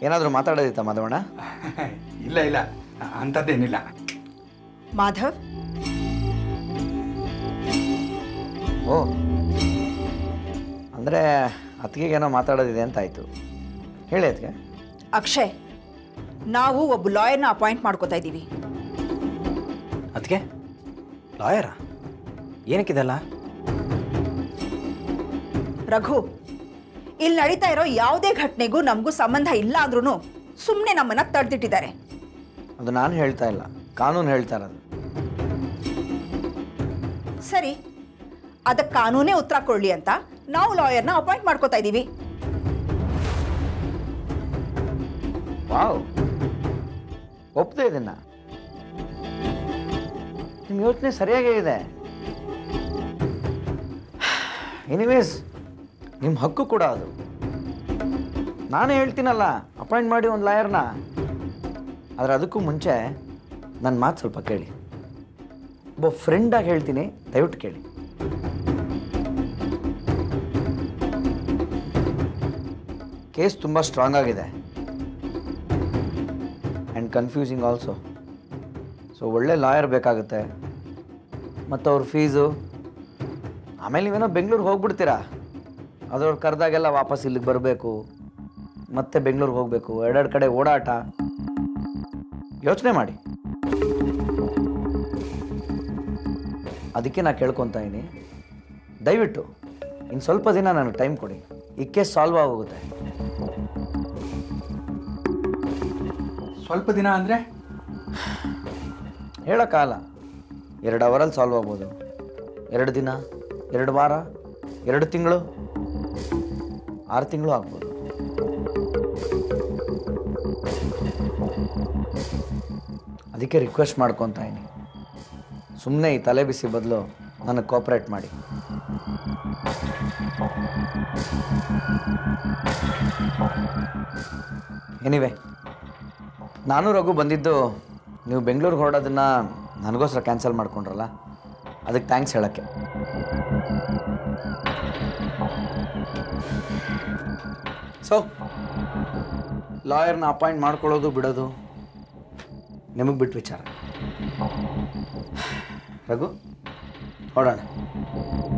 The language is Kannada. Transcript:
ಏನಾದರೂ ಮಾತಾಡೋದಿತ್ತ ಮಾಧವಣ್ಣ ಇಲ್ಲ ಇಲ್ಲ ಅಂಥದ್ದೇನಿಲ್ಲ ಮಾಧವ್ ಓ ಅಂದರೆ ಅತ್ತಿಗೆಗೇನೋ ಮಾತಾಡೋದಿದೆ ಅಂತ ಆಯಿತು ಹೇಳಿ ಅದಕ್ಕೆ ಅಕ್ಷಯ್ ನಾವು ಒಬ್ಬ ಲಾಯರ್ನ ಅಪಾಯಿಂಟ್ ಮಾಡ್ಕೋತಾ ಇದ್ದೀವಿ ಅದಕ್ಕೆ ಲಾಯರಾ ಏನಕ್ಕಿದೆಲ್ಲ ರಘು ಇಲ್ಲಿ ನಡೀತಾ ಇರೋ ಯಾವುದೇ ಘಟನೆಗೂ ನಮಗೂ ಸಂಬಂಧ ಇಲ್ಲ ಅಂದ್ರೂ ಸುಮ್ಮನೆ ನಮ್ಮನ್ನ ತಡೆದಿಟ್ಟಿದ್ದಾರೆ ಅದು ನಾನು ಹೇಳ್ತಾ ಇಲ್ಲ ಕಾನೂನು ಹೇಳ್ತಾ ಇರೋದು ಸರಿ ಅದಕ್ಕೆ ಕಾನೂನೇ ಉತ್ತರ ಕೊಡ್ಲಿ ಅಂತ ನಾವು ಲಾಯರ್ನ ಅಪಾಯಿಂಟ್ ಮಾಡ್ಕೋತಾ ಇದ್ದೀವಿ ವಾವ್ ಒಪ್ಪದೆ ಇದನ್ನ ನಿಮ್ಮ ಯೋಚನೆ ಸರಿಯಾಗೇ ಇದೆ ಎನಿವೇಸ್ ನಿಮ್ಮ ಹಕ್ಕು ಕೂಡ ಅದು ನಾನೇ ಹೇಳ್ತೀನಲ್ಲ ಅಪಾಯಿಂಟ್ ಮಾಡಿ ಒಂದು ಲಾಯರ್ನ ಆದರೆ ಅದಕ್ಕೂ ಮುಂಚೆ ನನ್ನ ಮಾತು ಸ್ವಲ್ಪ ಕೇಳಿ ಒಬ್ಬ ಫ್ರೆಂಡಾಗಿ ಹೇಳ್ತೀನಿ ದಯವಿಟ್ಟು ಕೇಳಿ ಕೇಸ್ ತುಂಬ ಸ್ಟ್ರಾಂಗ್ ಆಗಿದೆ ಆ್ಯಂಡ್ ಕನ್ಫ್ಯೂಸಿಂಗ್ ಆಲ್ಸೋ ಸೊ ಒಳ್ಳೆ ಲಾಯರ್ ಬೇಕಾಗುತ್ತೆ ಮತ್ತು ಅವ್ರ ಫೀಸು ಆಮೇಲೆ ನೀವೇನೋ ಬೆಂಗಳೂರಿಗೆ ಹೋಗ್ಬಿಡ್ತೀರಾ ಅದವ್ರು ಕರೆದಾಗೆಲ್ಲ ವಾಪಸ್ ಇಲ್ಲಿಗೆ ಬರಬೇಕು ಮತ್ತೆ ಬೆಂಗಳೂರಿಗೆ ಹೋಗಬೇಕು ಎರಡೆರಡು ಕಡೆ ಓಡಾಟ ಯೋಚನೆ ಮಾಡಿ ಅದಕ್ಕೆ ನಾ ಕೇಳ್ಕೊತಾ ಇದ್ದೀನಿ ದಯವಿಟ್ಟು ಇನ್ನು ಸ್ವಲ್ಪ ದಿನ ನನಗೆ ಟೈಮ್ ಕೊಡಿ ಈ ಕೇಸ್ ಸಾಲ್ವ್ ಆಗೋಗುತ್ತೆ ಸ್ವಲ್ಪ ದಿನ ಅಂದರೆ ಹೇಳೋಕ್ಕಾಗಲ್ಲ ಎರಡು ಅವರಲ್ಲಿ ಸಾಲ್ವ್ ಆಗ್ಬೋದು ಎರಡು ದಿನ ಎರಡು ವಾರ ಎರಡು ತಿಂಗಳು ಆರು ತಿಂಗಳು ಆಗ್ಬೋದು ಅದಕ್ಕೆ ರಿಕ್ವೆಸ್ಟ್ ಮಾಡ್ಕೊತಾ ಇದ್ದೀನಿ ಸುಮ್ಮನೆ ಈ ತಲೆ ಬಿಸಿ ಬದಲು ನನಗೆ ಕೋಪ್ರೇಟ್ ಮಾಡಿ ಎನಿವೆ ನಾನು ರಘು ಬಂದಿದ್ದು ನೀವು ಬೆಂಗಳೂರಿಗೆ ಹೊರಡೋದನ್ನ ನನಗೋಸ್ಕರ ಕ್ಯಾನ್ಸಲ್ ಮಾಡ್ಕೊಂಡ್ರಲ್ಲ ಅದಕ್ಕೆ ಥ್ಯಾಂಕ್ಸ್ ಹೇಳೋಕ್ಕೆ ಸೊ ಲಾಯರ್ನ ಅಪಾಯಿಂಟ್ ಮಾಡ್ಕೊಳ್ಳೋದು ಬಿಡೋದು ನಿಮಗೆ ಬಿಟ್ಟು ವಿಚಾರ ರಘು ಹೊರಡೋಣ